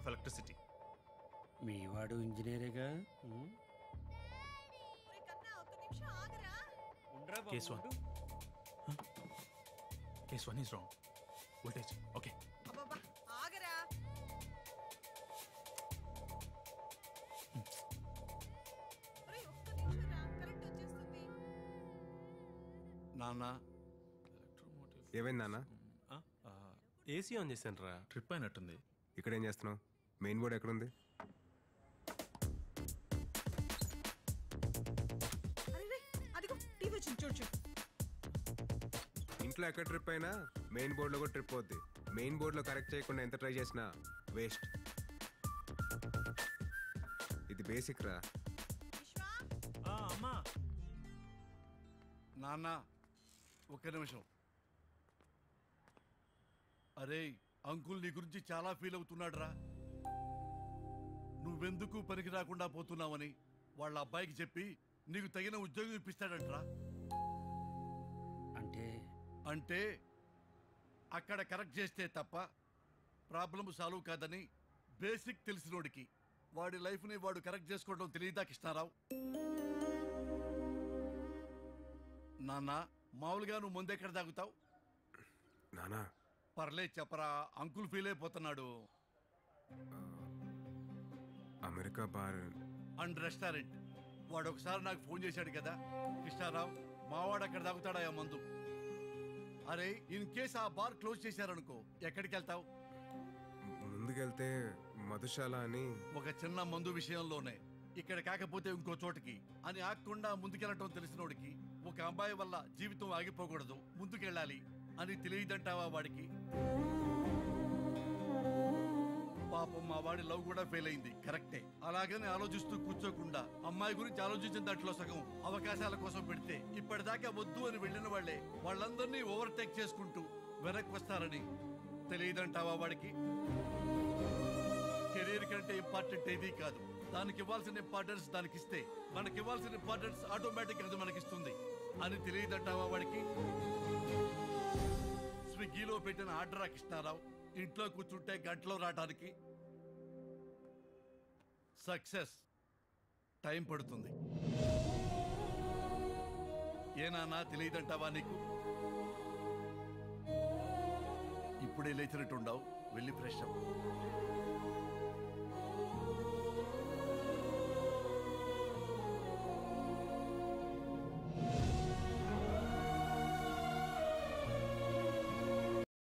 Electricity మీ వాడు ఇంజనీరేగా ఉం? ఒరే కన్నా ఒక్క నిమిషం ఆగరా case one case one is wrong voltage okay అబ్బబ్బా ఆగరా ఒరే ఒక్క నిమిషం రా కరెంట్ వచ్చేస్తుంది నాన్న ఏమైంది నాన్న ఏసీ ఆన్ చేశాను రా ట్రిప్ అయినట్టుంది ఇక్కడ ఏం చేస్తున్నావు మెయిన్ బోర్డ్ ఎక్కడుంది అరే రే అదిగో టీవీ వచ్చింది చూడు చూడు ఇంట్లో ఎక్కడ ట్రిప్ అయినా మెయిన్ బోర్డులో కూడా ట్రిప్ అవుద్ది మెయిన్ బోర్డులో కరెక్ట్ చేయకుండా ఎంత ట్రై చేసినా వేస్ట్ ఇది బేసిక్ రా విశ్వా అమ్మా నాన్న ఒక్క నిమిషం అరే అంకుల్ నీ గురించి చాలా ఫీల్ అవుతున్నాడు రా నువ్వెందుకు పనికి రాకుండా పోతున్నావని వాళ్ళ అబ్బాయికి చెప్పి నీకు తగిన ఉద్యోగం ఇప్పిస్తాడంట్రా అంటే అంటే అక్కడ కరెక్ట్ చేస్తే తప్ప ప్రాబ్లం సాల్వ్ కాదని బేసిక్ తెలిసినోడికి వాడి లైఫ్ని వాడు కరెక్ట్ చేసుకోవడం తెలియదా కృష్ణారావు నాన్న మామూలుగా నువ్వు ముందెక్కడ తాగుతావు నానా పర్లే చెప్పరా అంకుల్ ఫీల్ అయిపోతున్నాడు అమెరికా బార్ అండ్ రెస్టారెంట్ వాడు ఒకసారి నాకు ఫోన్ చేశాడు కదా కృష్ణారావు మావాడు అక్కడ తాగుతాడా ఆ మందు అరే ఇన్ కేస్ ఆ బార్ క్లోజ్ చేశారనుకో ఎక్కడికి వెళ్తావు ముందుకెళ్తే మధుశాల అని ఒక చిన్న మందు విషయంలోనే ఇక్కడ కాకపోతే ఇంకో చోటికి అని ఆగకుండా ముందుకెళ్ళటం తెలిసినోడికి ఒక అమ్మాయి వల్ల జీవితం ఆగిపోకూడదు ముందుకెళ్ళాలి అని తెలియదంటావా వాడికి పాపం మా వాడి లవ్ కూడా ఫెయిల్ అయింది కరెక్టే అలాగని ఆలోచిస్తూ కూర్చోకుండా అమ్మాయి గురించి ఆలోచించిన దాంట్లో సగం అవకాశాల కోసం పెడితే ఇప్పటిదాకా వద్దు అని వెళ్ళిన వాళ్ళే వాళ్ళందరినీ ఓవర్టేక్ చేసుకుంటూ వెనక్కి వస్తారని తెలియదంటావా వాడికి కెరీర్ కంటే ఇంపార్టెంట్ ఏదీ కాదు దానికి ఇవ్వాల్సిన ఇంపార్టెన్స్ దానికి ఇస్తే మనకి ఇవ్వాల్సిన ఇంపార్టెన్స్ ఆటోమేటిక్ అది మనకిస్తుంది అని తెలియదంటావా వాడికి స్విగ్గీలో పెట్టిన ఆర్డర్ కృష్ణారావు ఇంట్లో కూర్చుంటే గంటలో రావడానికి సక్సెస్ టైం పడుతుంది ఏనానా తెలియదంటావా నీకు ఇప్పుడే లేచినట్టుండవు వెళ్ళి ఫ్రెష్ అప్